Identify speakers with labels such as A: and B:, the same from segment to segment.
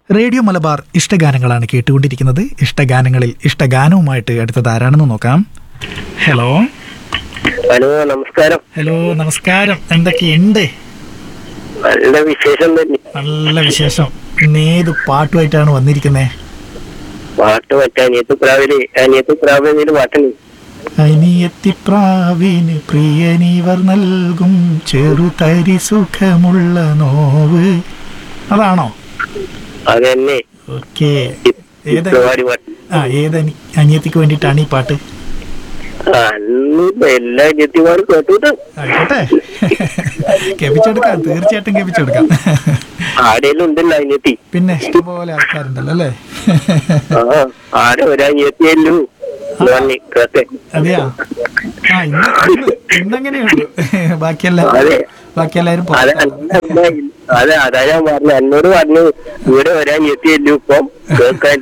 A: Radio Malabar ഇഷ്ടഗാനങ്ങളാണ് കേട്ടുകൊണ്ടിരിക്കുന്നത് ഇഷ്ടഗാനങ്ങളിൽ ഇഷ്ടഗാനവുമായിട്ട് അടുത്തത് ആരാണെന്ന് നോക്കാം ഹലോ
B: ഹലോ നമസ്കാരം
A: ഹലോ നമസ്കാരം എന്തൊക്കെയുണ്ട്
B: നല്ല വിശേഷം തന്നെ
A: നല്ല വിശേഷം ഇന്ന് ഏത് പാട്ടുമായിട്ടാണ് വന്നിരിക്കുന്നത്
B: പാട്ട് മറ്റേ അനിയത്ത് പ്രാവില് അനിയത്ത് പ്രാവില് പാട്ടുണ്ട്
A: അനിയത്തിപ്രാവിന് പ്രിയനീവർ നൽകും ചെറുതരി സുഖമുള്ള നോവ് അതാണോ
B: അത് തന്നെ
A: ഓക്കെ ഏത്
B: ഇത്രവാടി പാട്ട്
A: ആ ഏത് അനി- അനിയത്തിക്ക് വേണ്ടിയിട്ടാണ് ഈ പാട്ട്
B: അന്ന് എല്ലാ അനിയത്തിമാരും കേട്ടിട്ട്
A: ആയിക്കോട്ടെ കേൾപ്പിച്ചെടുക്കാം തീർച്ചയായിട്ടും കേൾപ്പിച്ചെടുക്കാം
B: ആടേലും ഉണ്ടല്ലോ അനിയത്തി
A: പിന്നെ ഇഷ്ടംപോലെ ആൾക്കാരുണ്ടല്ലോ അല്ലേ
B: ആ ആടെ ഒരു അനിയത്തിയല്ലോ പറഞ്ഞു കേട്ടെ
A: അതെയാ ആ ഇന്ന് ഇന്ന് ഇന്നങ്ങനെയുള്ളൂ ബാക്കിയെല്ലാം
B: അതെ
A: ബാക്കിയെല്ലാരും
B: അത്
A: പുറത്താണ്.
B: അതെ അതാ ഞാൻ പറഞ്ഞു എന്നോട് പറഞ്ഞു ഇവിടെ ഒരു അനിയത്തിയല്ലോ ഇപ്പം കേൾക്കാൻ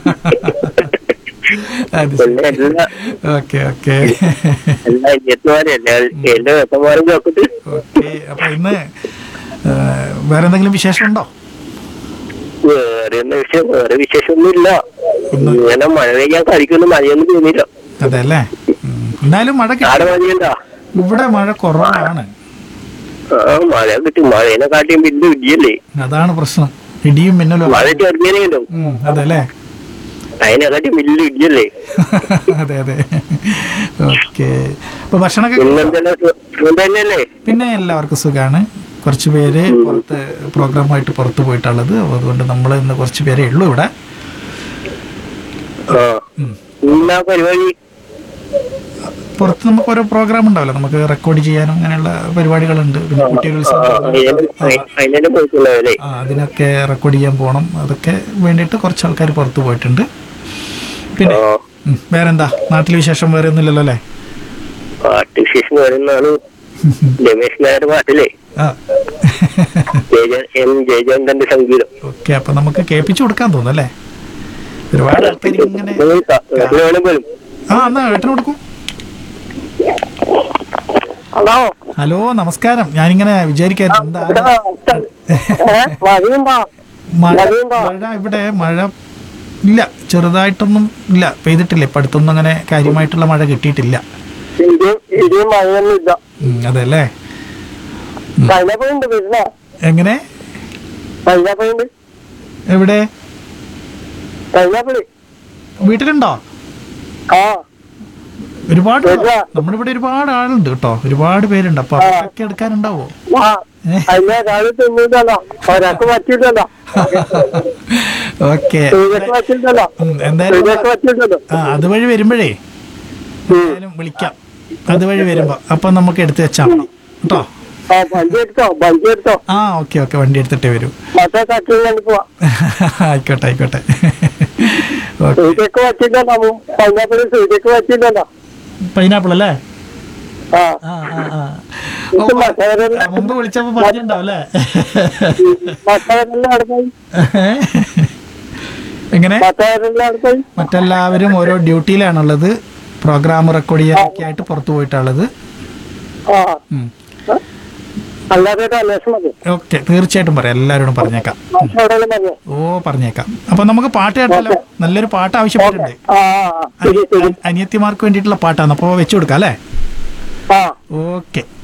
A: അത്
B: പിന്നെ എല്ലാ
A: ഓക്കെ ഓക്കെ
B: എല്ലാ അനിയത്തിമാരും എല്ലാ എല്ലാ ഏത്തന്മാരും കേൾക്കട്ട്
A: ഓക്കെ അപ്പൊ ഇന്ന് ആ, വേറെ എന്തെങ്കിലും വിശേഷമുണ്ടോ
B: വേറെ ഒന്നും വിഷയം വേറെ വിശേഷമൊന്നുമില്ല ഇങ്ങനെ മഴ പെയ്യാൻ കളിക്കൊന്നും മഴയൊന്നും തോന്നില്ല
A: അതെ അല്ലേ ഉം. എന്നാലും മഴ കിട്ടി
B: ആടെ മഴയുണ്ടോ
A: ഇവിടെ മഴ കുറവാണ്
B: ആ മഴ കിട്ടി മഴേനെ കാട്ടിയും വലിയ ഇടിയല്ലേ
A: അതാണ് പ്രശ്നം ഇടിയും മിന്നലും
B: മഴ ചെറുങ്ങനെ ഉണ്ടോ
A: ഉം, അതെ അല്ലേ
B: അതിനെ കാട്ടി വലിയ ഇടിയല്ലേ
A: അതെ അതെ ഓക്കെ അപ്പൊ ഭക്ഷണമൊക്കെ
B: ഇന്നെന്തെല്ലാം സുഖം തന്നെയല്ലേ
A: പിന്നെ എല്ലാവർക്കും സുഖമാണ് കുറച്ച് പേര് പുറത്ത് പ്രോഗ്രാമായിട്ട് പുറത്ത് പോയിട്ടുള്ളത് അപ്പൊ അതുകൊണ്ട് നമ്മൾ ഇന്ന് കുറച്ച് പേരേ ഉള്ളൂ ഇവിടെ
B: ആ ഇന്നാ പരിപാടി
A: പുറത്ത് നമുക്ക് ഓരോ പ്രോഗ്രാം ഉണ്ടാവില്ല നമുക്ക് റെക്കോർഡ് ചെയ്യാനും അങ്ങനെയുള്ള പരിപാടികളുണ്ട് പിന്നെ
B: ആ,
A: കുട്ടികൾക്ക്
B: അതിനെ അതിനെ പോയിട്ടുണ്ടാവല്ലേ
A: ആ അതിനൊക്കെ റെക്കോർഡ് ചെയ്യാൻ പോകണം അതൊക്കെ വേണ്ടിയിട്ട് കുറച്ച് ആൾക്കാർ പുറത്ത് പോയിട്ടുണ്ട് പിന്നെ
B: ആ
A: ഉം, വേറെന്താ നാട്ടിൽ വിശേഷം വേറെ ഒന്നുമില്ലല്ലോ അല്ലേ
B: പാട്ട് വിശേഷം വരുന്നതാണ് രമേശ് നായർ പാട്ടില്ലേ
A: ആ
B: ജയജ എം ജയചന്ദ്രന്റെ സംഗീതം
A: ഓക്കെ അപ്പൊ നമുക്ക് കേൾപ്പിച്ചു കൊടുക്കാൻ തോന്നുന്നു അല്ലേ ഒരുപാട് ആൾക്കാർ ഇങ്ങനെ
B: നിങ്ങൾ ക- എവിടെ വേണേ പോലും
A: ആ എന്നാ ഏട്ടന് കൊടുക്കും
B: ഹലോ
A: ഹലോ നമസ്കാരം ഞാനിങ്ങനെ വിചാരിക്കായിരുന്നു എന്താ
B: മഴയുണ്ടോ
A: മഴ
B: മഴയുണ്ടോ?
A: മഴ ഇവിടെ മഴ ഇല്ല ചെറുതായിട്ടൊന്നും ഇല്ല പെയ്തിട്ടില്ല ഇപ്പൊ അടുത്തൊന്നും അങ്ങനെ കാര്യമായിട്ടുള്ള മഴ കിട്ടിയിട്ടില്ല
B: ഇടിയും ഇടിയും മഴയൊന്നും ഇല്ല
A: ഉം, അതെ അല്ലേ
B: പൈനാപ്പിളുണ്ട് വീട്ടിലെ
A: എങ്ങനെ
B: പൈനാപ്പിളുണ്ട്
A: എവിടെ
B: പൈനാപ്പിള്
A: വീട്ടിലുണ്ടോ
B: ആ
A: ഒരുപാട്
B: ഇല്ല.
A: നമ്മുടെ ഇവിടെ ഒരുപാട് ആളുണ്ട് കേട്ടോ ഒരുപാട് പേരുണ്ട് അപ്പൊ അവർക്കൊക്കെ എടുക്കാനുണ്ടാവോ
B: ആ അതിനെ ഒരാള് തിന്നില്ലല്ലോ ഒരാൾക്ക് പറ്റില്ലല്ലോ
A: ഓക്കെ
B: സൂര്യക്ക് പറ്റില്ലല്ലോ
A: എന്തായാലും
B: സൂര്യക്ക് പറ്റില്ലല്ലോ
A: ആ അതുവഴി വരുമ്പോഴേ എന്തായാലും വിളിക്കാം അതുവഴി വരുമ്പോ അപ്പൊ നമുക്ക് എടുത്തു വെച്ചാൽ മതി കേട്ടോ
B: ആ വണ്ടി എടുത്തോ വണ്ടി എടുത്തോ
A: ആ ഓക്കെ ഓക്കെ വണ്ടി എടുത്തിട്ടേ വരൂ
B: മറ്റേ കട്ടിൽ കൊണ്ട് പോവാ
A: ആയിക്കോട്ടെ ആയിക്കോട്ടെ ഓക്കെ
B: സൂര്യക്ക് പറ്റില്ലല്ലോ പൈനാപ്പിള് സൂര്യക്ക് പറ്റില്ലല്ലോ
A: പൈനാപ്പിൾ അല്ലേ
B: ആ
A: ആ ആ ആ ഓ,
B: ഇത് മറ്റവരെല്ലാം
A: ആ, മുമ്പ് വിളിച്ചപ്പോ പറഞ്ഞിട്ടുണ്ടാവും അല്ലേ
B: മറ്റവരെല്ലാം അവിടെ പോയി
A: എങ്ങനെ
B: മറ്റവരെല്ലാം അവിടെ പോയി
A: മറ്റെല്ലാവരും ഓരോ ഡ്യൂട്ടിയിലാണുള്ളത് പ്രോഗ്രാം റെക്കോർഡ് ചെയ്യാനൊക്കെ ആയിട്ട് പുറത്തു പോയിട്ടുള്ളത്
B: ആ
A: ഉം.
B: അല്ലാതെ ഒരു അന്വേഷണം മതി
A: ഓക്കെ തീർച്ചയായിട്ടും പറയാം എല്ലാവരോടും പറഞ്ഞേക്കാം
B: എവിടെയെങ്കിലും മതിയോ
A: ഓ പറഞ്ഞേക്കാം അപ്പൊ നമുക്ക് പാട്ട് കേട്ടാലോ നല്ലൊരു പാട്ട് ആവശ്യപ്പെട്ടിട്ടുണ്ട്
B: ആ ആ, ആ ശരി ശരി
A: അനിയത്തിമാർക്ക് വേണ്ടിയിട്ടുള്ള പാട്ടാണ് അപ്പൊ വെച്ചു കൊടുക്കാം അല്ലേ
B: ആ
A: ഓക്കെ